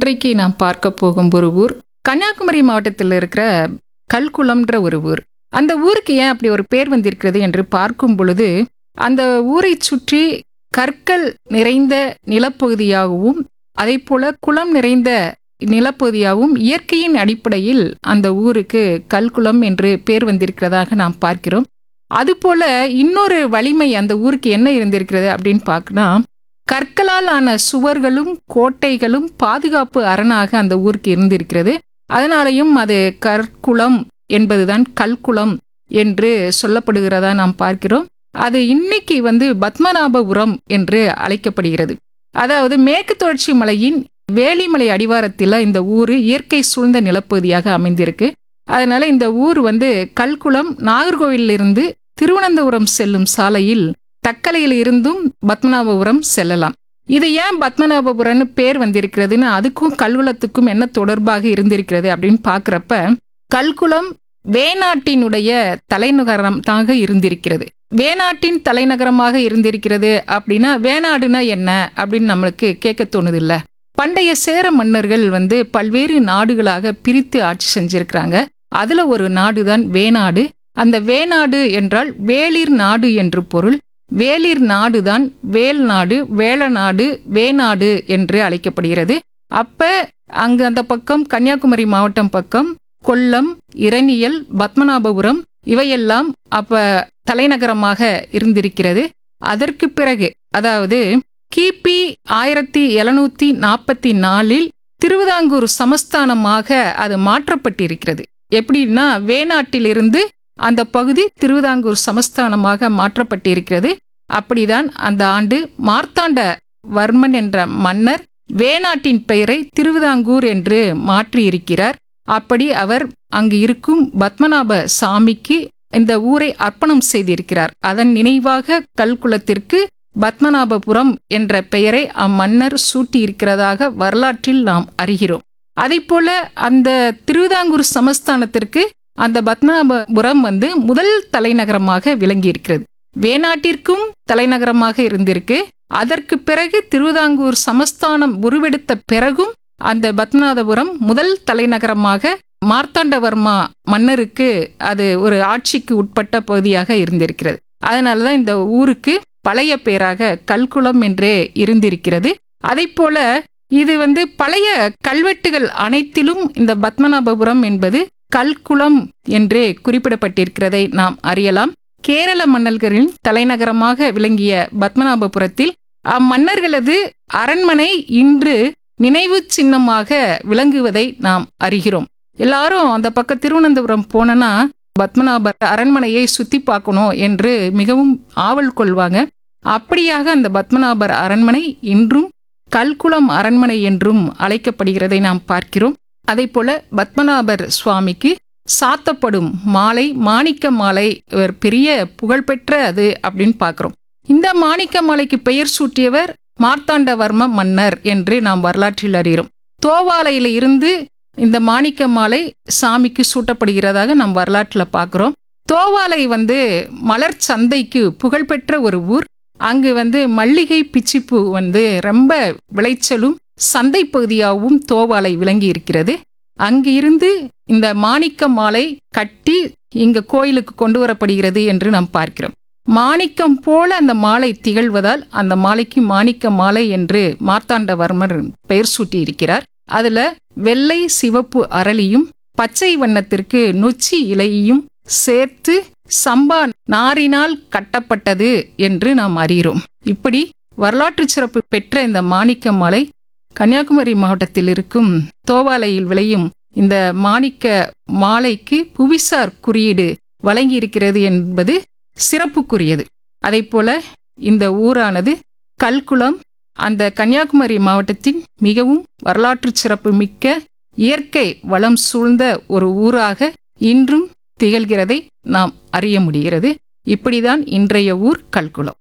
இன்றைக்கு நாம் பார்க்க போகும் ஒரு ஊர் கன்னியாகுமரி மாவட்டத்தில் இருக்கிற கல்குளம்ன்ற ஒரு ஊர் அந்த ஊருக்கு ஏன் அப்படி ஒரு பேர் வந்திருக்கிறது என்று பார்க்கும் பொழுது அந்த ஊரை சுற்றி கற்கள் நிறைந்த நிலப்பகுதியாகவும் அதே போல குளம் நிறைந்த நிலப்பகுதியாகவும் இயற்கையின் அடிப்படையில் அந்த ஊருக்கு கல்குளம் என்று பேர் வந்திருக்கிறதாக நாம் பார்க்கிறோம் அதுபோல இன்னொரு வலிமை அந்த ஊருக்கு என்ன இருந்திருக்கிறது அப்படின்னு பார்க்கணும் கற்களால் ஆன சுவர்களும் கோட்டைகளும் பாதுகாப்பு அரணாக அந்த ஊருக்கு இருந்திருக்கிறது அதனாலையும் அது கற்குளம் என்பதுதான் கல்குளம் என்று சொல்லப்படுகிறதா நாம் பார்க்கிறோம் அது இன்னைக்கு வந்து பத்மநாபபுரம் என்று அழைக்கப்படுகிறது அதாவது மேற்கு தொடர்ச்சி மலையின் வேலிமலை அடிவாரத்தில் இந்த ஊர் இயற்கை சூழ்ந்த நிலப்பகுதியாக அமைந்திருக்கு அதனால இந்த ஊர் வந்து கல்குளம் நாகர்கோவிலிருந்து திருவனந்தபுரம் செல்லும் சாலையில் தக்கலையில் இருந்தும் பத்மநாபபுரம் செல்லலாம் இது ஏன் பத்மநாபபுரம்னு பேர் வந்திருக்கிறதுன்னு அதுக்கும் கல்குளத்துக்கும் என்ன தொடர்பாக இருந்திருக்கிறது அப்படின்னு பார்க்குறப்ப கல்குளம் வேணாட்டினுடைய தலைநகரமாக இருந்திருக்கிறது வேணாட்டின் தலைநகரமாக இருந்திருக்கிறது அப்படின்னா வேணாடுனா என்ன அப்படின்னு நம்மளுக்கு கேட்க தோணுது இல்ல பண்டைய சேர மன்னர்கள் வந்து பல்வேறு நாடுகளாக பிரித்து ஆட்சி செஞ்சிருக்கிறாங்க அதுல ஒரு நாடுதான் வேணாடு அந்த வேணாடு என்றால் வேளிர் நாடு என்று பொருள் வேளிர் நாடுதான் வேல் நாடு வேளநாடு வேநாடு என்று அழைக்கப்படுகிறது அப்ப அங்கு அந்த பக்கம் கன்னியாகுமரி மாவட்டம் பக்கம் கொல்லம் இரணியல் பத்மநாபபுரம் இவையெல்லாம் அப்ப தலைநகரமாக இருந்திருக்கிறது அதற்கு பிறகு அதாவது கிபி ஆயிரத்தி எழுநூத்தி நாற்பத்தி நாலில் திருவிதாங்கூர் சமஸ்தானமாக அது மாற்றப்பட்டிருக்கிறது எப்படின்னா வேணாட்டிலிருந்து அந்த பகுதி திருவிதாங்கூர் சமஸ்தானமாக மாற்றப்பட்டிருக்கிறது அப்படிதான் அந்த ஆண்டு மார்த்தாண்ட வர்மன் என்ற மன்னர் வேணாட்டின் பெயரை திருவிதாங்கூர் என்று மாற்றியிருக்கிறார் அப்படி அவர் அங்கு இருக்கும் பத்மநாப சாமிக்கு இந்த ஊரை அர்ப்பணம் செய்திருக்கிறார் அதன் நினைவாக கல்குளத்திற்கு பத்மநாபபுரம் என்ற பெயரை அம்மன்னர் சூட்டியிருக்கிறதாக வரலாற்றில் நாம் அறிகிறோம் போல அந்த திருவிதாங்கூர் சமஸ்தானத்திற்கு அந்த பத்மநாபபுரம் வந்து முதல் தலைநகரமாக விளங்கியிருக்கிறது வேணாட்டிற்கும் தலைநகரமாக இருந்திருக்கு அதற்கு பிறகு திருவிதாங்கூர் சமஸ்தானம் உருவெடுத்த பிறகும் அந்த பத்மநாபபுரம் முதல் தலைநகரமாக மார்த்தாண்டவர்மா மன்னருக்கு அது ஒரு ஆட்சிக்கு உட்பட்ட பகுதியாக இருந்திருக்கிறது அதனாலதான் இந்த ஊருக்கு பழைய பேராக கல்குளம் என்றே இருந்திருக்கிறது அதை போல இது வந்து பழைய கல்வெட்டுகள் அனைத்திலும் இந்த பத்மநாபபுரம் என்பது கல்குளம் என்றே குறிப்பிடப்பட்டிருக்கிறதை நாம் அறியலாம் கேரள மன்னர்களின் தலைநகரமாக விளங்கிய பத்மநாபபுரத்தில் அம்மன்னர்களது அரண்மனை இன்று நினைவு சின்னமாக விளங்குவதை நாம் அறிகிறோம் எல்லாரும் அந்த பக்கம் திருவனந்தபுரம் போனனா பத்மநாபர் அரண்மனையை சுத்தி பார்க்கணும் என்று மிகவும் ஆவல் கொள்வாங்க அப்படியாக அந்த பத்மநாபர் அரண்மனை இன்றும் கல்குளம் அரண்மனை என்றும் அழைக்கப்படுகிறதை நாம் பார்க்கிறோம் அதே போல பத்மநாபர் சுவாமிக்கு சாத்தப்படும் மாலை மாணிக்க மாலை ஒரு பெரிய புகழ்பெற்ற அது அப்படின்னு பார்க்கிறோம் இந்த மாணிக்க மாலைக்கு பெயர் சூட்டியவர் மார்த்தாண்டவர்ம மன்னர் என்று நாம் வரலாற்றில் அறிகிறோம் தோவாலையில இருந்து இந்த மாணிக்க மாலை சாமிக்கு சூட்டப்படுகிறதாக நாம் வரலாற்றில் பார்க்கிறோம் தோவாலை வந்து மலர் சந்தைக்கு புகழ்பெற்ற ஒரு ஊர் அங்கு வந்து மல்லிகை பிச்சிப்பூ வந்து ரொம்ப விளைச்சலும் சந்தை பகுதியாகவும் தோவாலை விளங்கி இருக்கிறது அங்கு இருந்து இந்த மாணிக்க மாலை கட்டி இங்க கோயிலுக்கு கொண்டு வரப்படுகிறது என்று நாம் பார்க்கிறோம் மாணிக்கம் போல அந்த மாலை திகழ்வதால் அந்த மாலைக்கு மாணிக்க மாலை என்று மார்த்தாண்டவர்மர் பெயர் சூட்டி இருக்கிறார் அதுல வெள்ளை சிவப்பு அரளியும் பச்சை வண்ணத்திற்கு நொச்சி இலையையும் சேர்த்து சம்பா நாரினால் கட்டப்பட்டது என்று நாம் அறிகிறோம் இப்படி வரலாற்று சிறப்பு பெற்ற இந்த மாணிக்க மாலை கன்னியாகுமரி மாவட்டத்தில் இருக்கும் தோவாலையில் விளையும் இந்த மாணிக்க மாலைக்கு புவிசார் குறியீடு வழங்கி இருக்கிறது என்பது சிறப்புக்குரியது அதை போல இந்த ஊரானது கல்குளம் அந்த கன்னியாகுமரி மாவட்டத்தின் மிகவும் வரலாற்று சிறப்பு மிக்க இயற்கை வளம் சூழ்ந்த ஒரு ஊராக இன்றும் திகழ்கிறதை நாம் அறிய முடிகிறது இப்படிதான் இன்றைய ஊர் கல்குளம்